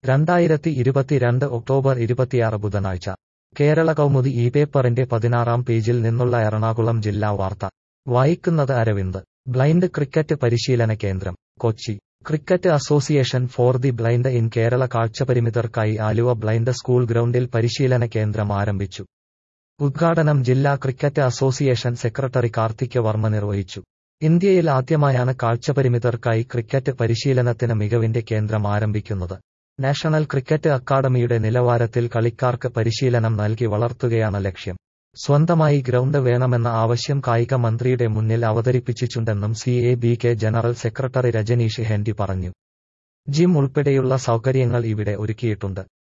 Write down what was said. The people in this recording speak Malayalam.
രണ്ടായിരത്തി ഇരുപത്തിരണ്ട് ഒക്ടോബർ ഇരുപത്തിയാറ് ബുധനാഴ്ച കേരള കൗമുദി ഈ പേപ്പറിന്റെ പതിനാറാം പേജിൽ നിന്നുള്ള എറണാകുളം ജില്ലാ വാർത്ത വായിക്കുന്നത് അരവിന്ദ് ബ്ലൈൻഡ് ക്രിക്കറ്റ് പരിശീലന കേന്ദ്രം Kochi cricket association for the blind in Kerala കാഴ്ചപരിമിതർക്കായി ആലുവ ബ്ലൈൻഡ് സ്കൂൾ ഗ്രൗണ്ടിൽ പരിശീലന കേന്ദ്രം ആരംഭിച്ചു ഉദ്ഘാടനം ജില്ലാ cricket association secretary Karthik Varma നിർവഹിച്ചു ഇന്ത്യയിൽ ആദ്യമായാണ് കാഴ്ചപരിമിതർക്കായി ക്രിക്കറ്റ് പരിശീലനത്തിന് മികവിന്റെ കേന്ദ്രം ആരംഭിക്കുന്നത് നാഷണൽ ക്രിക്കറ്റ് അക്കാദമിയുടെ നിലവാരത്തിൽ കളിക്കാർക്ക് പരിശീലനം നൽകി വളർത്തുകയാണ് ലക്ഷ്യം സ്വന്തമായി ഗ്രൗണ്ട് വേണമെന്ന ആവശ്യം കായിക മന്ത്രിയുടെ മുന്നിൽ അവതരിപ്പിച്ചിട്ടുണ്ടെന്നും C A B K general secretary Rajaneesh Hendy പറഞ്ഞു ജിം ഉൾപ്പെടെയുള്ള സൗകര്യങ്ങൾ ഇവിടെ ഒരുക്കിയിട്ടുണ്ട്